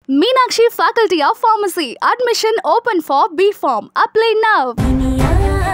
Meenakshi Faculty of Pharmacy. Admission open for B Form. Apply now.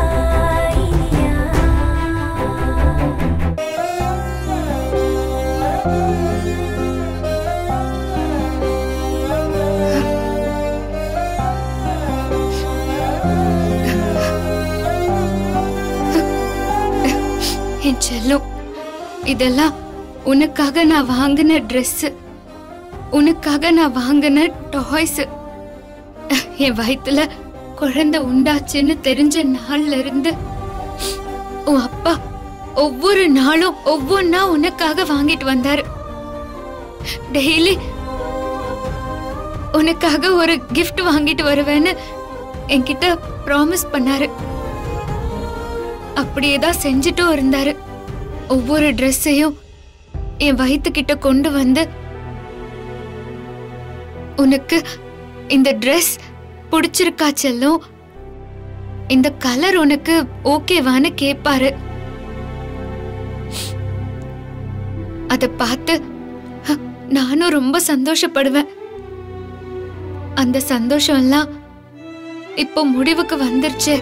என் செல்லம் இதெல்லாம் உனக்காக நான் வாங்கின Dress உனக்காக நான் வாங்கின டாய்ஸ் என் வயித்துல குழந்தை உண்டாச்சுன்னு தெரிஞ்ச நாள்ல இருந்து உன் அப்பா ஒவ்வொரு நாளும் ஒவ்வொன்னா உனக்காக வாங்கிட்டு வந்தாரு டெய்லி உனக்காக ஒரு gift வாங்கிட்டு வருவேன்னு என்கிட்ட ப்ராமிஸ் பண்ணாரு அப்படியே தான் செஞ்சுட்டும் இருந்தாரு ஒவ்வொரு ட்ரெஸ்ஸையும் என் வயித்துக்கிட்ட கொண்டு வந்து உனக்கு இந்த Dress பிடிச்சிருக்கா செல்லும் இந்த கலர் உனக்கு ஓகேவான்னு கேட்பாரு அத பார்த்து ஹ, நானும் ரொம்ப சந்தோஷப்படுவேன் அந்த சந்தோஷம் எல்லாம் இப்போ முடிவுக்கு வந்துருச்சு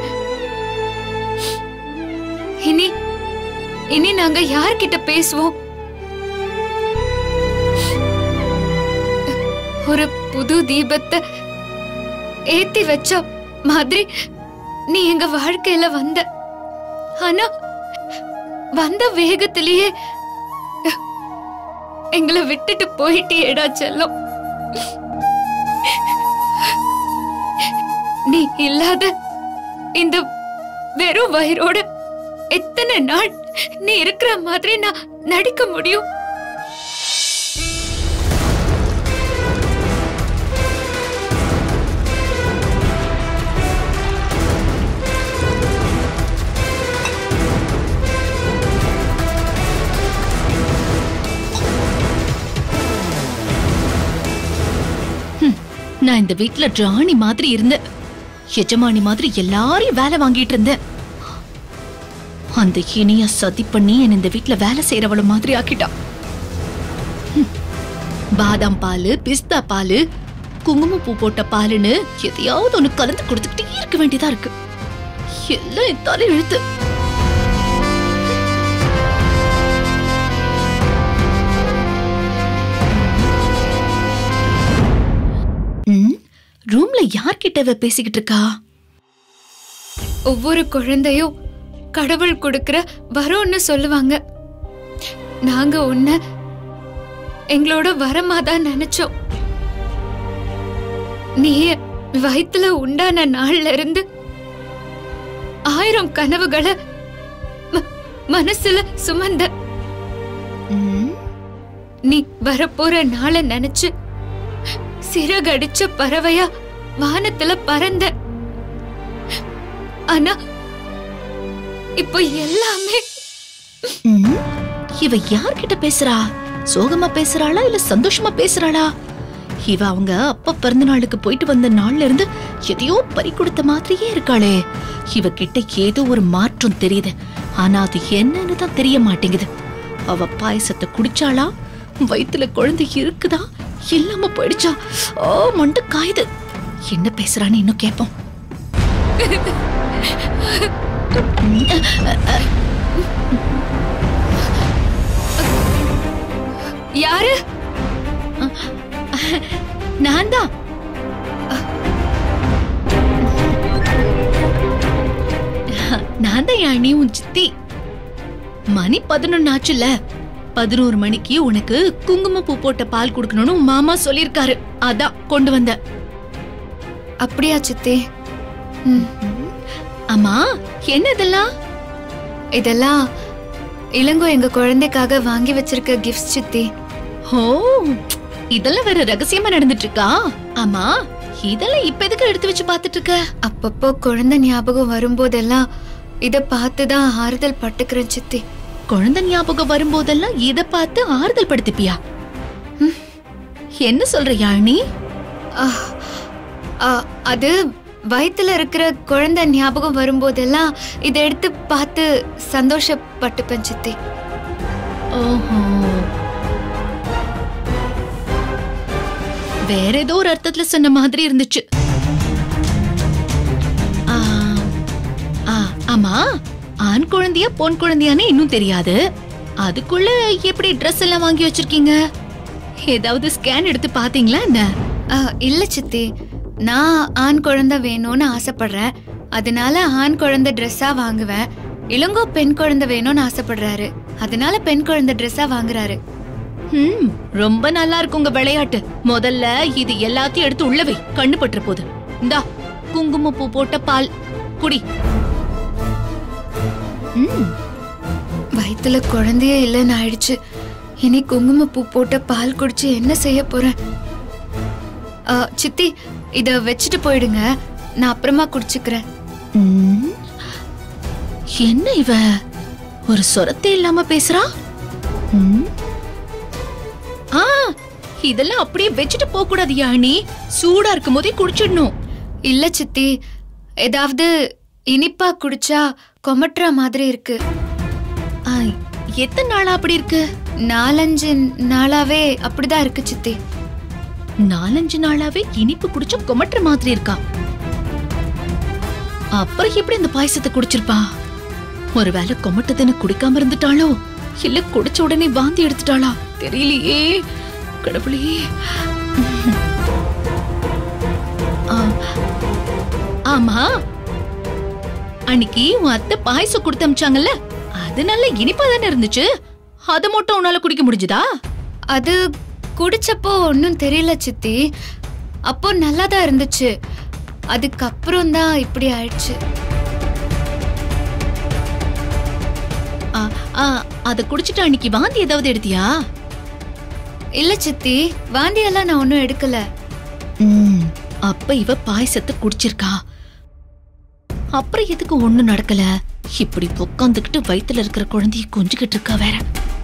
இனி இனி நாங்க யார்கிட்ட பேசுவோம் ஒரு புது தீபத்தை ஏத்தி வச்ச மாதிரி நீ எங்க வாழ்க்கையில வந்த ஆனா வந்த வேகத்திலேயே எங்களை விட்டுட்டு போயிட்டியேடா செல்லம் நீ இல்லாத இந்த வெறும் வயிறோட எத்தனை நாள் நீ இருக்கிற மாதிரி நான் நடிக்க முடியும் நான் இந்த வீட்ல ராணி மாதிரி இருந்தேன் எஜமானி மாதிரி எல்லாரையும் வேலை வாங்கிட்டு இருந்தேன் அந்த இனிய சதி பண்ணி என்ன இந்த வீட்ல வேலை செய்யறவள மாதிரி ஆக்கிட்டான் ஹம். பாதாம் பால் பிஸ்தா பால் குங்குமப்பூ போட்ட பாலுன்னு எதையாவது ஒண்ணு கலந்து கொடுத்துக்கிட்டே இருக்க வேண்டியதா இருக்கு எல்லாம் என் தலை எழுத்து ம், ரூம்ல யார்கிட்ட இவ பேசிக்கிட்டு இருக்கா ஒவ்வொரு குழந்தையும் கடவுள் கொடுக்கிற வரோன்னு சொல்லுவாங்க நாங்க உன்ன எங்களோட வரமாதான் நினைச்சோம் நீ வயித்துல உண்டான நாள்ல இருந்து ஆயிரம் கனவுகளை ம- மனசுல சுமந்த ம், நீ வரப்போற நாள நினைச்சு சிறகடிச்ச பறவையா வானத்துல பறந்த ஆனா இப்போ எல்லாமே ம், இவ யார்கிட்ட பேசுறா சோகமா பேசுறாளா இல்ல சந்தோஷமா பேசுறாளா இவ அவங்க அப்பா பிறந்த நாளுக்கு போயிட்டு வந்த நாள்ல இருந்து எதையோ பறி கொடுத்த மாதிரியே இருக்காளே இவ கிட்ட ஏதோ ஒரு மாற்றம் தெரியுது ஆனா அது என்னன்னு தான் தெரிய மாட்டேங்குது அவ பாயசத்தை குடிச்சாளா வயித்துல குழந்தை இருக்குதா இல்லாம போயிடுச்சா ஓ மண்ட காயுது என்ன பேசுறான்னு இன்னும் கேப்போம் யாரு நான் தான் நான் தான் யானி உன் சித்தி மணி பதினொன்னு ஆச்சுல பதினோரு மணிக்கு உனக்கு குங்குமப்பூ போட்ட பால் கொடுக்கணும்னு உன் மாமா சொல்லிருக்காரு அதான் கொண்டு வந்த அப்படியா சித்தி ம், அம்மா என்ன இதெல்லாம் இதெல்லாம் இளங்கோ எங்க குழந்தைக்காக வாங்கி வச்சிருக்க கிஃப்ட் சித்தி ஓ இதெல்லாம் வேற ரகசியமா நடந்துட்டு இருக்கா ஆமா இதெல்லாம் இப்ப எதுக்கு எடுத்து வச்சு பாத்துட்டு இருக்க அப்பப்போ குழந்தை ஞாபகம் வரும்போதெல்லாம் இத பார்த்து தான் ஆறுதல் பட்டுக்கிறேன் சித்தி குழந்தை ஞாபகம் வரும்போதெல்லாம் இத பார்த்து ஆறுதல் படுத்திப்பியா ம், என்ன சொல்ற யாழினி ஆ, ஆ, அது வயித்துல இருக்கிற குழந்தை ஞாபகம் வரும்போதெல்லாம் இதை எடுத்து பார்த்து சந்தோஷப்பட்டுப்பேன் சித்தி ஓஹோ வேற ஏதோ ஒரு அர்த்தத்துல சொன்ன மாதிரி இருந்துச்சு ஆ, ஆ, ஆமா ஆண் குழந்தையா பொன் குழந்தையான்னு இன்னும் தெரியாது அதுக்குள்ள எப்படி Dress எல்லாம் வாங்கி வச்சிருக்கீங்க ஏதாவது ஸ்கேன் எடுத்து பாத்தீங்களா என்ன ஆ, இல்ல சித்தி நான் ஆண் குழந்தை வேணும்னு ஆசைப்படுறேன் அதனால ஆண் குழந்தை ட்ரெஸ்ஸா வாங்குவேன் இளங்கோ பெண் குழந்தை வேணும்னு ஆசைப்படுறாரு அதனால பெண் குழந்தை ட்ரெஸ்ஸா வாங்குறாரு ம் ரொம்ப நல்லா இருக்கு உங்க விளையாட்டு முதல்ல இது எல்லாத்தையும் எடுத்து உள்ள வை கண்ணு பட்டுற போது இந்தா குங்குமப்பூ போட்ட பால் குடி ம் வயித்துல குழந்தையே இல்லைன்னு ஆயிடுச்சு இனி குங்குமப்பூ போட்ட பால் குடிச்சு என்ன செய்ய போறேன் ஆ, சித்தி இத வச்சுட்டு போயிடுங்க நான் அப்புறமா குடிச்சுக்கிறேன் ம். என்ன இவ ஒரு சொரத்தே இல்லாம பேசுறா ம். ஆ இதெல்லாம் அப்படியே வச்சுட்டு போக கூடாது யானி சூடா இருக்கும் போதே குடிச்சிடணும் இல்ல சித்தி ஏதாவது இனிப்பா குடிச்சா கொமட்டுற மாதிரி இருக்கு ஆ, எத்தனை நாளா அப்படி இருக்கு நாலஞ்சு நாளாவே அப்படிதான் இருக்கு சித்தி நாலஞ்சு நாளாவே இனிப்பு குடிச்சா கொமட்டுற மாதிரி இருக்கா அப்புறம் எப்படி இந்த பாயசத்தை குடிச்சிருப்பா ஒருவேளை கொமட்டதுன்னு குடிக்காம இருந்துட்டாளோ இல்ல குடிச்ச உடனே வாந்தி எடுத்துட்டாளா தெரியலையே கடவுளே ஆ, ஆமா அன்னைக்கு உன் அத்தை பாயசம் கொடுத்து அமிச்சாங்கல்ல அது நல்ல இனிப்பா தானே இருந்துச்சு அதை மட்டும் உன்னால குடிக்க முடிஞ்சுதா அது குடிச்சப்போ ஒன்றும் தெரியல சித்தி அப்போ நல்லா தான் இருந்துச்சு அதுக்கப்புறம் தான் இப்படி ஆயிடுச்சு ஆ, ஆ, அத குடிச்சிட்டு அன்னைக்கு வாந்தி ஏதாவது எடுத்தியா இல்ல சித்தி வாந்தியெல்லாம் நான் ஒன்றும் எடுக்கல ம், அப்ப இவ பாயசத்தை குடிச்சிருக்கா அப்புறம் எதுக்கு ஒண்ணு நடக்கல இப்படி உட்காந்துக்கிட்டு வயித்துல இருக்கிற குழந்தைய கொஞ்சிக்கிட்டு இருக்கா வேற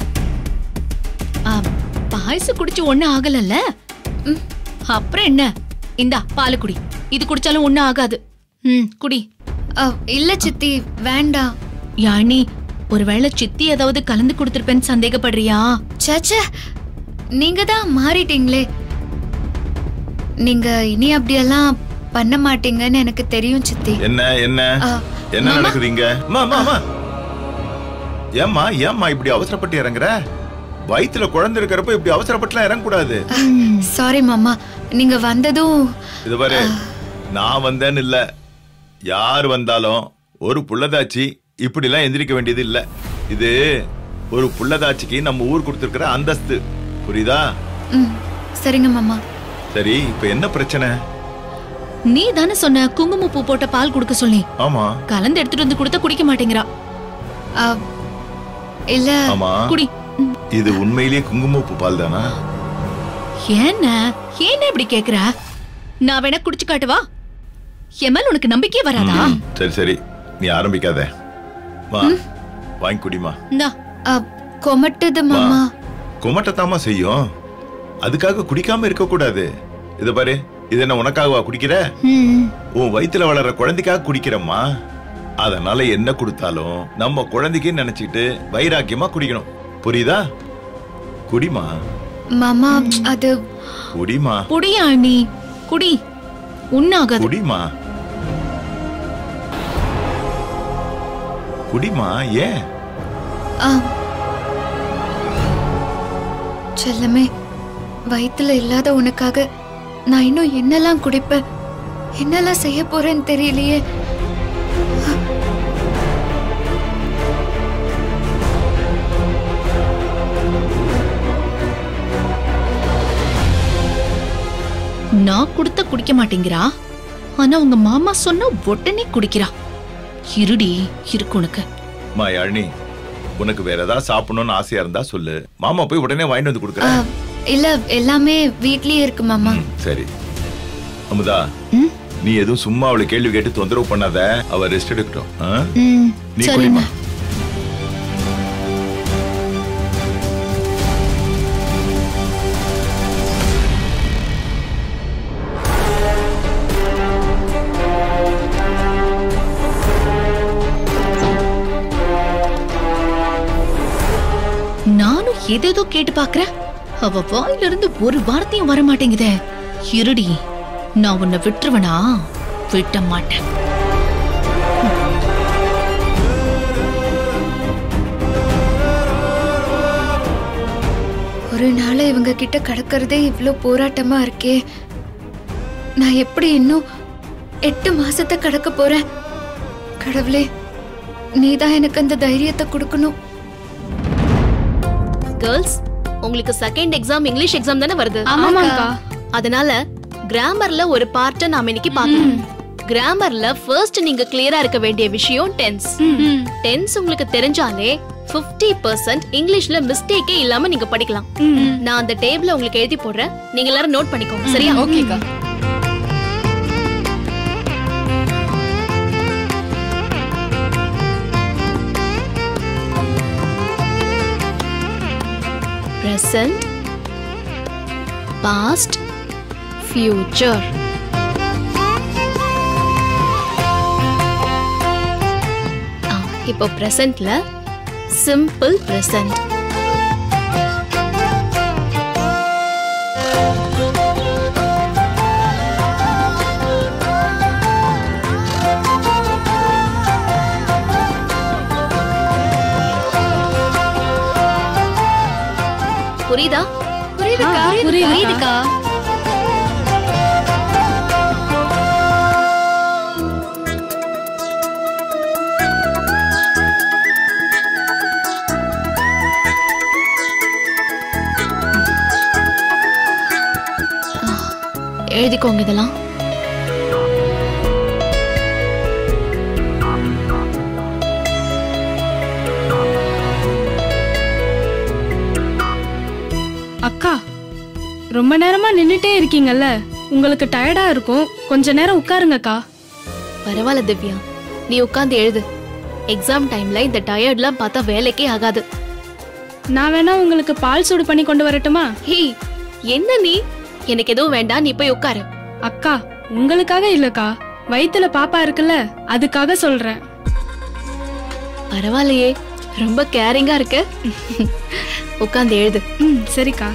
ஆ, பாயசம் குடிச்சு ஒண்ணு ஆகலல்ல ம், அப்புறம் என்ன இந்தா பாலு குடி இது குடிச்சாலும் ஒண்ணு ஆகாது ம் குடி அ, இல்ல சித்தி வேண்டாம் யானி ஒருவேளை சித்தி ஏதாவது கலந்து கொடுத்திருப்பேன்னு சந்தேகப்படுறியா சேச்சே நீங்க தான் மாறிட்டீங்களே நீங்க இனி அப்படியெல்லாம் பண்ண மாட்டீங்கன்னு எனக்கு தெரியும் சித்தி என்ன என்ன ஆ, என்ன மாமா. நடக்குது இங்க அம்மா, அம்மா, அம்மா. ஏம்மா ஏம்மா இப்படி அவசரப்பட்டு இறங்குற வயித்துல குழந்தை இருக்கிறப்ப இப்படி அவசரப்பட்டுலாம் இறங்கக்கூடாது சாரி மாமா நீங்க வந்ததும் இது பாரு நான் வந்தேன்னு இல்ல யார் வந்தாலும் ஒரு புள்ளதாச்சி இப்படிலாம் எந்திரிக்க வேண்டியது இல்ல இது ஒரு புள்ளதாச்சிக்கு நம்ம ஊர் கொடுத்திருக்கிற அந்தஸ்து புரியுதா ம் சரிங்க மாமா சரி இப்ப என்ன பிரச்சனை நீ தானே சொன்ன குங்குமப்பூ போட்ட பால் கொடுக்க சொல்லி ஆமா கலந்து எடுத்துட்டு வந்து கொடுத்தா குடிக்க மாட்டேங்கிறா அ, இல்ல ஆமா குடி இது உண்மையிலேயே குங்குமப்பூ பால் தானா ஏன்ன ஏன்ன இப்படி கேக்குற நான் வேணா குடிச்சு காட்டுவா என் மேல உனக்கு நம்பிக்கையே வராதா ம், சரி சரி நீ ஆரம்பிக்காத வா வாங்கி குடிமா இந்தா அ, கொமட்டுது மாமா குமட்டத்தாமா செய்யும் அதுக்காக குடிக்காம இருக்க கூடாது இத பாரு இது என்ன உனக்காகவா குடிக்கிற ம், உன் வயித்துல வளர்ற குழந்தைக்காக குடிக்கிறம்மா அதனால என்ன கொடுத்தாலும் நம்ம குழந்தைக்கு நினைச்சிட்டு வைராக்கியமா குடிக்கணும் புரியுதா குடிமா மாமா அது குடிமா குடியா நீ குடி உண்ணாகாது குடிமா குடிமா ஏன் ஆ. செல்லமே வயித்துல இல்லாத உனக்காக நான் இன்னும் என்னெல்லாம் குடிப்பேன் என்னெல்லாம் செய்ய போறேன்னு தெரியலையே நான் கொடுத்த குடிக்க மாட்டேங்கிறா ஆனா உங்க மாமா சொன்னா உடனே குடிக்கிறா இருடி இருக்கு உனக்கு மா யாழினி உனக்கு வேற ஏதாவது சாப்பிடணும்னு ஆசையா இருந்தா சொல்லு மாமா போய் உடனே வாங்கிட்டு வந்து ஆ, கொடுக்குறேன் இல்ல எல்லாமே வீட்லயே இருக்கு மாமா ம், சரி அமுதா ம்? நீ எதுவும் சும்மா அவளை கேள்வி கேட்டு தொந்தரவு பண்ணாத அவ ரெஸ்ட் எடுக்கட்டும் ஆ? ம், நீ சரிண்ணா குடிமா நானும் ஏதேதோ கேட்டு பாக்குறேன் அவ வாயில இருந்து ஒரு வார்த்தையும் வர மாட்டேங்குதே இருடி நான் உன்னை விட்டுருவனா விட்ட மாட்டேன் ஒரு நாள் இவங்க கிட்ட கடக்கிறதே இவ்ளோ போராட்டமா இருக்கே நான் எப்படி இன்னும் எட்டு மாசத்தை கடக்க போறேன் கடவுளே நீதான் எனக்கு அந்த தைரியத்தை கொடுக்கணும் கேர்ள்ஸ் உங்களுக்கு செகண்ட் எக்ஸாம் இங்கிலீஷ் எக்ஸாம் தானே வருது ஆமாக்கா அதனால கிராமர்ல ஒரு பார்ட்டை நாம இன்னைக்கு பார்க்கணும் கிராமர்ல ஃபர்ஸ்ட் நீங்க கிளியரா இருக்க வேண்டிய விஷயம் டென்ஸ் டென்ஸ் உங்களுக்கு தெரிஞ்சாலே 50% பர்சன்ட் இங்கிலீஷ்ல மிஸ்டேக்கே இல்லாம நீங்க படிக்கலாம் நான் அந்த டேபிள உங்களுக்கு எழுதி போடுறேன் நீங்க எல்லாரும் நோட் பண்ணிக்கோங்க சரியா ஓகேக்கா present past future ஆ, இப்போ பிரசன்ட்ல சிம்பிள் பிரசன்ட் புரியுதா புரியுதுக்கா புரியுதுக்கா எழுதிக்கோங்க இதெல்லாம் அக்கா ரொம்ப நேரமா நின்னுட்டே இருக்கீங்கல்ல உங்களுக்கு டயர்டா இருக்கும் கொஞ்ச நேரம் உட்காருங்கக்கா பரவாயில்ல திவ்யா நீ உட்கார்ந்து எழுது எக்ஸாம் டைம்ல இந்த டயர்ட்லாம் பார்த்தா வேலைக்கே ஆகாது நான் வேணா உங்களுக்கு பால் சூடு பண்ணி கொண்டு வரட்டுமா ஹே என்ன நீ எனக்கு எதுவும் வேண்டாம் நீ போய் உட்காரு அக்கா உங்களுக்காக இல்லக்கா வயித்துல பாப்பா இருக்குல்ல அதுக்காக சொல்றேன் பரவாயில்லையே ரொம்ப கேரிங்கா இருக்கு உட்கார்ந்து எழுது ம் சரிக்கா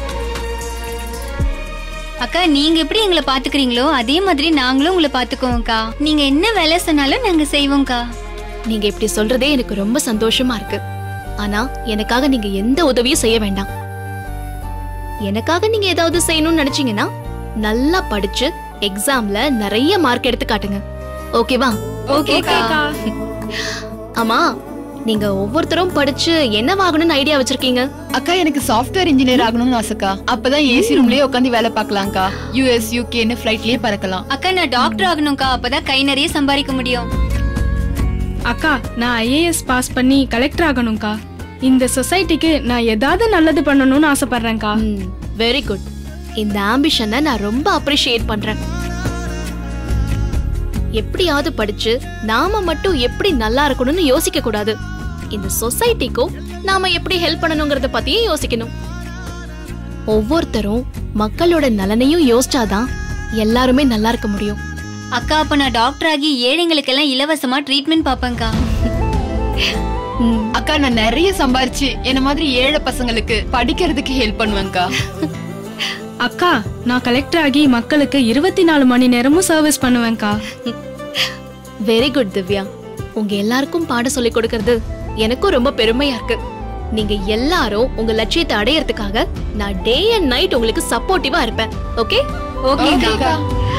அக்கா நீங்க எப்படி எங்களை பாத்துக்கிறீங்களோ அதே மாதிரி நாங்களும் உங்களை பாத்துக்குவோம்க்கா நீங்க என்ன வேலை சொன்னாலும் நாங்க செய்வோம்க்கா நீங்க இப்படி சொல்றதே எனக்கு ரொம்ப சந்தோஷமா இருக்கு ஆனா எனக்காக நீங்க எந்த உதவியும் செய்ய வேண்டாம் எனக்காக நீங்க ஏதாவது செய்யணும்னு நினைச்சீங்கன்னா நல்லா படிச்சு எக்ஸாம்ல நிறைய மார்க் எடுத்து காட்டுங்க ஓகேவா ஓகேக்கா ஆமா நீங்க ஒவ்வொருத்தரும் படிச்சு என்னவாகணும்னு ஐடியா வச்சிருக்கீங்க அக்கா எனக்கு சாஃப்ட்வேர் இன்ஜினியர் ஆகணும்னு ஆசைக்கா அப்பதான் ஏசி ரூம்லயே உட்காந்து வேலை பார்க்கலாம்க்கா யூஎஸ் யூகேன்னு ஃபிளைட்லயே பறக்கலாம் அக்கா நான் டாக்டர் ஆகணும்க்கா அப்பதான் கை நிறைய சம்பாதிக்க முடியும் அக்கா நான் ஐஏஎஸ் பாஸ் பண்ணி கலெக்டர் ஆகணும்க்கா இந்த சொசைட்டிக்கு நான் ஏதாவது நல்லது பண்ணணும்னு ஆசைப்படுறேன்க்கா வெரி குட் இந்த ஆம்பிஷனை நான் ரொம்ப அப்ரிஷியேட் பண்றேன் எப்படியாவது படிச்சு நாம மட்டும் எப்படி நல்லா இருக்கணும்னு யோசிக்க கூடாது இந்த சொசைட்டிக்கும் நாம எப்படி ஹெல்ப் பண்ணணுங்கிறத பத்தியும் யோசிக்கணும் ஒவ்வொருத்தரும் மக்களோட நலனையும் யோசிச்சாதான் எல்லாருமே நல்லா இருக்க முடியும் அக்கா அப்ப நான் டாக்டர் ஆகி ஏழைங்களுக்கெல்லாம் இலவசமா ட்ரீட்மெண்ட் பாப்பேன்க்கா அக்கா நான் நிறைய சம்பாரிச்சு என்ன மாதிரி ஏழை பசங்களுக்கு படிக்கிறதுக்கு ஹெல்ப் பண்ணுவேன்க்கா அக்கா நான் கலெக்டர் ஆகி மக்களுக்கு இருபத்தி நாலு மணி நேரமும் சர்வீஸ் பண்ணுவேன்க்கா வெரி குட் திவ்யா உங்க எல்லாருக்கும் பாடம் சொல்லி கொடுக்கறது எனக்கும் ரொம்ப பெருமையா இருக்கு நீங்க எல்லாரும் உங்க லட்சியத்தை அடையறதுக்காக நான் டே அண்ட் நைட் உங்களுக்கு சப்போர்ட்டிவா இருப்பேன் ஓகே ஓகேக்கா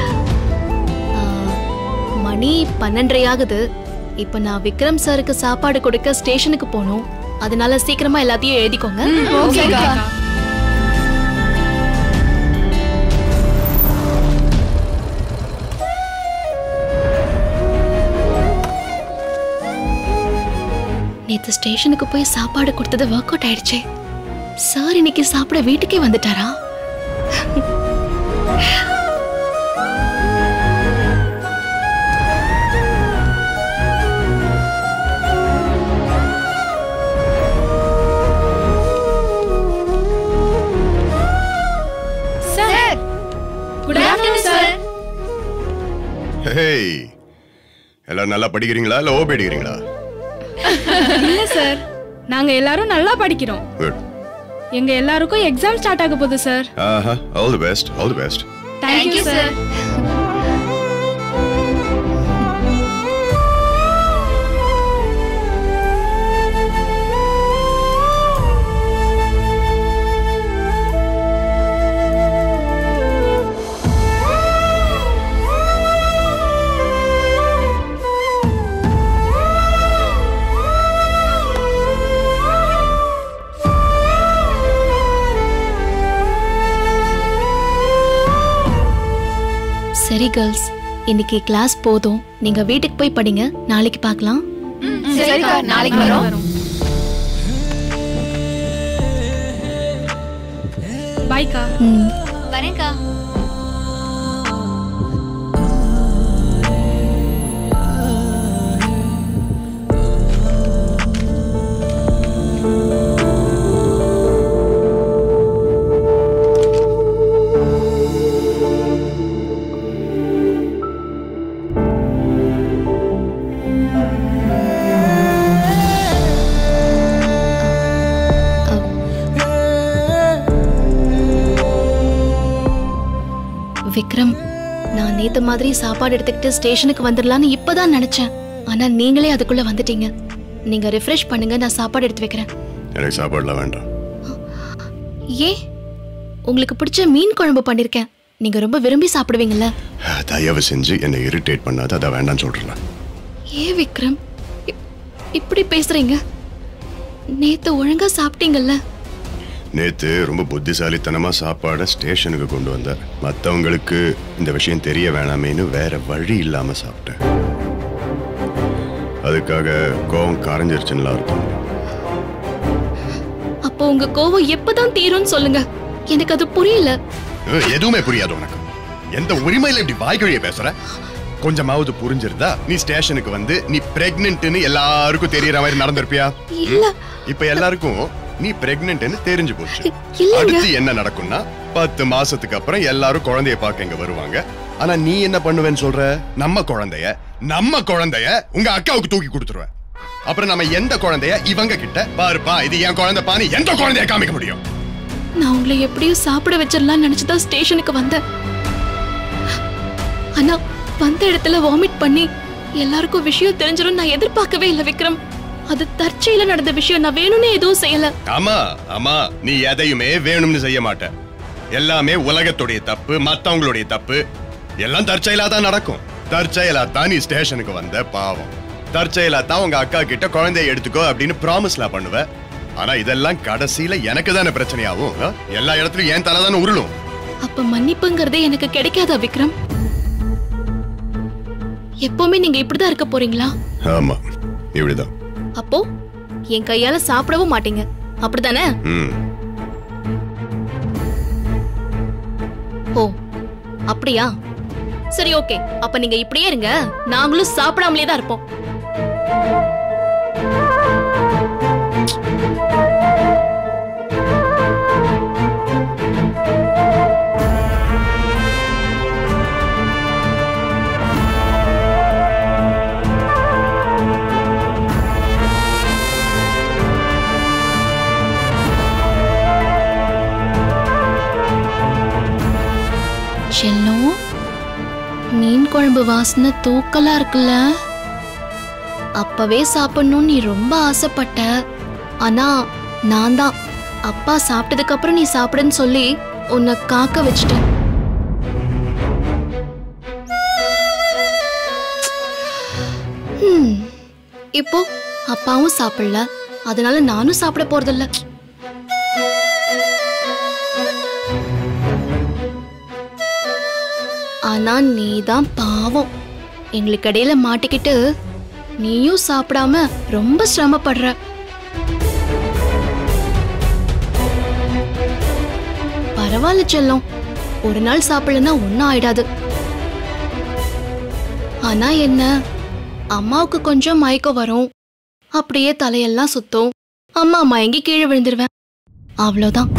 மணி பன்னெண்டரை ஆகுது இப்ப நான் விக்ரம் சாருக்கு சாப்பாடு கொடுக்க ஸ்டேஷனுக்கு போகணும் அதனால சீக்கிரமா எல்லாத்தையும் எழுதிக்கோங்க ஓகேக்கா நேத்து ஸ்டேஷனுக்கு போய் சாப்பாடு கொடுத்தது ஒர்க் அவுட் ஆயிடுச்சே சார் இன்னைக்கு சாப்பிட வீட்டுக்கே வந்துட்டாரா sir good afternoon sir hey எல்லாரும் நல்லா படிக்கிறீங்களா இல்ல ஓபி அடிக்கிறீங்களா இல்ல சார் நாங்க எல்லாரும் நல்லா படிக்கிறோம் குட் எங்க எல்லாருக்கும் எக்ஸாம் ஸ்டார்ட் ஆக போகுது சார் ஆஹா all the best all the best thank you sir சரி கேர்ள்ஸ் இன்னைக்கு கிளாஸ் போதும் நீங்க வீட்டுக்கு போய் படிங்க நாளைக்கு பார்க்கலாம் சரிக்கா நாளைக்கு வரோம் பாய்க்கா ம் வரேன்க்கா விக்ரம் நான் நேத்து மாதிரி சாப்பாடு எடுத்துக்கிட்டு ஸ்டேஷனுக்கு வந்துடலான்னு இப்பதான் நினைச்சேன் ஆனா நீங்களே அதுக்குள்ள வந்துட்டீங்க நீங்க ரிஃப்ரெஷ் பண்ணுங்க நான் சாப்பாடு எடுத்து வைக்கிறேன் எனக்கு சாப்பாடுலாம் வேண்டாம் ஏ உங்களுக்கு பிடிச்ச மீன் குழம்பு பண்ணிருக்கேன் நீங்க ரொம்ப விரும்பி சாப்பிடுவீங்கல்ல தயவு செஞ்சு என்னை இரிட்டேட் பண்ணாத அதை வேண்டாம்னு சொல்றேன் ஏ விக்ரம் இப்- இப்படி பேசுறீங்க நேத்து ஒழுங்கா சாப்பிட்டீங்கல்ல நேத்து ரொம்ப புத்திசாலித்தனமா சாப்பாடை ஸ்டேஷனுக்கு கொண்டு வந்தார் மத்தவங்களுக்கு இந்த விஷயம் தெரிய வேணாமேன்னு வேற வழி இல்லாம சாப்பிட்டேன் அதுக்காக கோவம் கரைஞ்சிருச்சுன்னு அர்த்தம் அப்போ உங்க கோவம் எப்பதான் தீரும்னு சொல்லுங்க எனக்கு அது புரியல அஹ், எதுவுமே புரியாது உனக்கு எந்த உரிமையில இப்படி வாய்க்கழிய பேசுற கொஞ்சமாவது புரிஞ்சிருந்தா நீ ஸ்டேஷனுக்கு வந்து நீ பிரெக்னென்ட்னு எல்லாருக்கும் தெரியற மாதிரி நடந்திருப்பியா இல்ல இப்ப எல்லாருக்கும் நீ பிரெக்னென்ட்னு தெரிஞ்சு போச்சு இல்லைங்க. அடுத்து என்ன நடக்கும்னா பத்து மாசத்துக்கு அப்புறம் எல்லாரும் குழந்தைய பார்க்க இங்க வருவாங்க ஆனா நீ என்ன பண்ணுவேன்னு சொல்ற நம்ம குழந்தைய நம்ம குழந்தைய உங்க அக்காவுக்கு தூக்கி கொடுத்துருவ அப்புறம் நம்ம எந்த குழந்தைய இவங்க கிட்ட பாருப்பா இது என் குழந்தைப்பான்னு எந்த குழந்தைய காமிக்க முடியும் நான் உங்களை எப்படியும் சாப்பிட வச்சிடலாம்னு நினைச்சுதான் ஸ்டேஷனுக்கு வந்தேன் ஆனா வந்த இடத்துல வாமிட் பண்ணி எல்லாருக்கும் விஷயம் தெரிஞ்சிடும் நான் எதிர்பார்க்கவே இல்லை விக்ரம் அது தற்செயல நடந்த விஷயம் நான் வேணும்னே எதுவும் செய்யல ஆமா ஆமா நீ எதையுமே வேணும்னு செய்ய மாட்ட எல்லாமே உலகத்துடைய தப்பு மத்தவங்களுடைய தப்பு எல்லாம் தற்செயலா தான் நடக்கும் தற்செயலா தான் நீ ஸ்டேஷனுக்கு வந்த பாவம் தற்செயலா தான் உங்க அக்கா கிட்ட குழந்தைய எடுத்துக்கோ அப்படின்னு ப்ராமிஸ்லாம் பண்ணுவ ஆனா இதெல்லாம் கடைசியில எனக்கு தானே பிரச்சனையாகும் ஆ? எல்லா இடத்துலயும் ஏன் தலை தானே உருளும் அப்ப மன்னிப்புங்கிறதே எனக்கு கிடைக்காதா விக்ரம் எப்பவுமே நீங்க இப்படிதான் இருக்க போறீங்களா ஆமா இப்படிதான் அப்போ என் கையால சாப்பிடவும் மாட்டீங்க அப்படிதானே ம் ஓ அப்படியா சரி ஓகே அப்ப நீங்க இப்படியே இருங்க நாங்களும் சாப்பிடாமலே தான் இருப்போம் செல்லம் மீன் குழம்பு வாசனை தூக்கலா இருக்குல்ல அப்பவே சாப்பிடணும்னு நீ ரொம்ப ஆசைப்பட்ட ஆனா நான் தான் அப்பா சாப்பிட்டதுக்கு அப்புறம் நீ சாப்பிடுன்னு சொல்லி உன்னை காக்க வச்சிட்டேன் ஹம், இப்போ அப்பாவும் சாப்பிடல அதனால நானும் சாப்பிட போறதில்ல ஆனா நீதான் பாவம் எங்களுக்கு இடையில மாட்டிக்கிட்டு நீயும் சாப்பிடாம ரொம்ப சிரமப்படுற பரவாயில்ல செல்லம் ஒரு நாள் சாப்பிடலன்னா ஒன்னும் ஆயிடாது ஆனா என்ன அம்மாவுக்கு கொஞ்சம் மயக்கம் வரும் அப்படியே தலையெல்லாம் சுத்தும் அம்மா மயங்கி கீழே விழுந்துருவேன் அவ்வளோதான்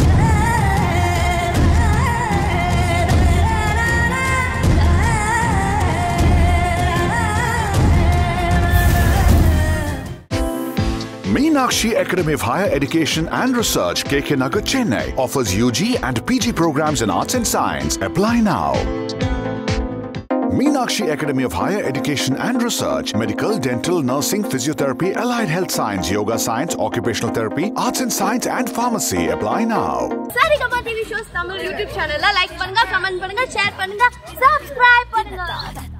Meena Meenakshi Academy of Higher Education and Research, KK Nagar, Chennai, offers UG and PG programs in arts and science. Apply now. Meenakshi Academy of Higher Education and Research, Medical, Dental, Nursing, Physiotherapy, Allied Health Science, Yoga Science, Occupational Therapy, Arts and Science and Pharmacy. Apply now. Saregama TV shows Tamil YouTube சேனல்ல like பண்ணுங்க comment பண்ணுங்க share பண்ணுங்க subscribe பண்ணுங்க